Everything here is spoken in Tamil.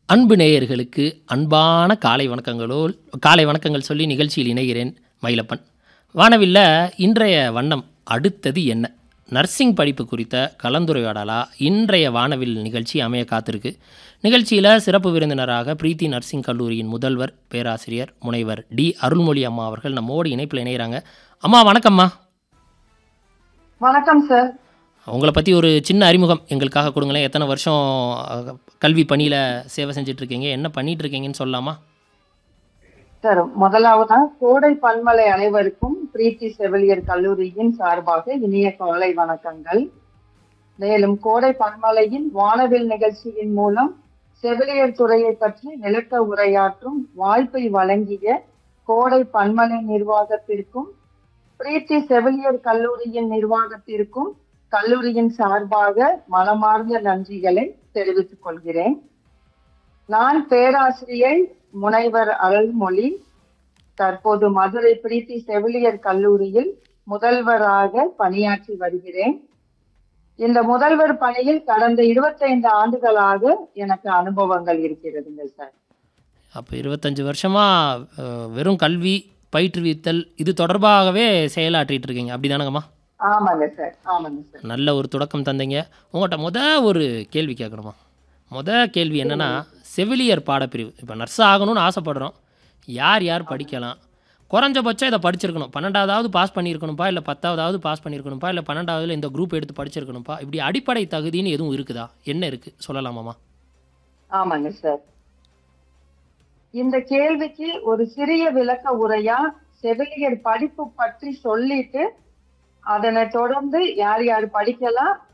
அன்பு நேயர்களுக்கு அன்பான காலை வணக்கங்களோ காலை வணக்கங்கள் சொல்லி நிகழ்ச்சியில் இணைகிறேன் மயிலப்பன் வானவில்ல இன்றைய வண்ணம் அடுத்தது என்ன நர்சிங் படிப்பு குறித்த கலந்துரையாடலா இன்றைய வானவில் நிகழ்ச்சி அமைய காத்திருக்கு நிகழ்ச்சியில் சிறப்பு விருந்தினராக பிரீத்தி நர்சிங் கல்லூரியின் முதல்வர் பேராசிரியர் முனைவர் டி அருள்மொழி அம்மா அவர்கள் நம்மோடு இணைப்பில் இணைகிறாங்க அம்மா வணக்கம்மா வணக்கம் சார் உங்களை பற்றி ஒரு சின்ன அறிமுகம் எங்களுக்காக கொடுங்களேன் எத்தனை வருஷம் அஹ், கல்வி பணியில் சேவை செஞ்சுட்டு இருக்கீங்க என்ன பண்ணிட்டு இருக்கீங்கன்னு சொல்லலாமா சார் முதலாவதா கோடை பன்மலை அனைவருக்கும் பிரீத்தி செவிலியர் கல்லூரியின் சார்பாக இனிய காலை வணக்கங்கள் மேலும் கோடை பன்மலையின் வானவில் நிகழ்ச்சியின் மூலம் செவிலியர் துறையை பற்றி நிலக்க உரையாற்றும் வாய்ப்பை வழங்கிய கோடை பன்மலை நிர்வாகத்திற்கும் பிரீத்தி செவிலியர் கல்லூரியின் நிர்வாகத்திற்கும் கல்லூரியின் சார்பாக மனமார்ந்த நன்றிகளை தெரிவித்துக் கொள்கிறேன் நான் பேராசிரியை முனைவர் அருள்மொழி தற்போது மதுரை பிரீத்தி செவிலியர் கல்லூரியில் முதல்வராக பணியாற்றி வருகிறேன் இந்த முதல்வர் பணியில் கடந்த 25 ஆண்டுகளாக எனக்கு அனுபவங்கள் இருக்கிறதுங்க சார் அப்போ இருபத்தஞ்சி வருஷமாக வெறும் கல்வி பயிற்றுவித்தல் இது தொடர்பாகவே செயலாற்றிட்டு இருக்கீங்க அப்படி தானங்கம்மா ஆமாங்க சார் ஆமாங்க சார் நல்ல ஒரு தொடக்கம் தந்தீங்க உங்கள்கிட்ட முத ஒரு கேள்வி கேட்கணுமா முத கேள்வி என்னன்னா செவிலியர் பாடப்பிரிவு இப்போ நர்ஸ் ஆகணும்னு ஆசைப்படுறோம் யார் யார் படிக்கலாம் குறைஞ்சபட்சம் இதை படிச்சிருக்கணும் பன்னெண்டாவதாவது பாஸ் பண்ணியிருக்கணும்ப்பா இல்லை பத்தாவதாவது பாஸ் பண்ணியிருக்கணும்ப்பா இல்லை பன்னெண்டாவதுல இந்த குரூப் எடுத்து படிச்சிருக்கணும்ப்பா இப்படி அடிப்படை தகுதின்னு எதுவும் இருக்குதா என்ன இருக்குது சொல்லலாமாம்மா ஆமாங்க சார் இந்த கேள்விக்கு ஒரு சிறிய விளக்க உரையா செவிலியர் படிப்பு பற்றி சொல்லிட்டு அதனை தொடர்ந்து யார் யார் படிக்கலாம்